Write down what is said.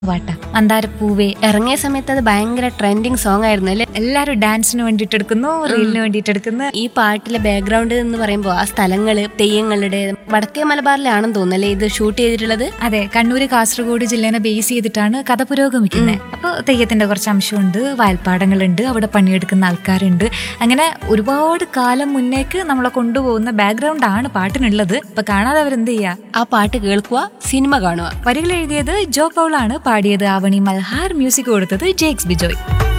പാട്ടാ മന്ദാരപ്പൂവേ ഇറങ്ങിയ സമയത്ത് അത് ഭയങ്കര ട്രെൻഡിങ് സോങ് ആയിരുന്നു അല്ലേ എല്ലാരും ഡാൻസിന് വേണ്ടിട്ട് എടുക്കുന്നു റീലിന് വേണ്ടിട്ട് എടുക്കുന്നു ഈ പാട്ടിലെ ബാക്ക്ഗ്രൗണ്ട് എന്ന് പറയുമ്പോൾ ആ സ്ഥലങ്ങള് തെയ്യങ്ങളുടെ വടക്കേ മലബാറിലാണെന്ന് തോന്നുന്നല്ലേ ഇത് ഷൂട്ട് ചെയ്തിട്ടുള്ളത് അതെ കണ്ണൂര് കാസർഗോഡ് ജില്ലേനെ ബേസ് ചെയ്തിട്ടാണ് കഥ പുരോഗമിക്കുന്നത് അപ്പോൾ തെയ്യത്തിന്റെ കുറച്ച് അംശമുണ്ട് വയൽപ്പാടങ്ങളുണ്ട് അവിടെ പണിയെടുക്കുന്ന ആൾക്കാരുണ്ട് അങ്ങനെ ഒരുപാട് കാലം മുന്നേക്ക് നമ്മളെ കൊണ്ടുപോകുന്ന ബാക്ക്ഗ്രൗണ്ട് ആണ് പാട്ടിനുള്ളത് ഇപ്പൊ കാണാതെ അവരെന്ത് ചെയ്യാ ആ പാട്ട് കേൾക്കുക സിനിമ കാണുക വരികൾ എഴുതിയത് ജോ പൗളാണ് പാടിയത് ആവണി മൽഹാർ മ്യൂസിക് കൊടുത്തത് ജേക്സ് ബിജോയ്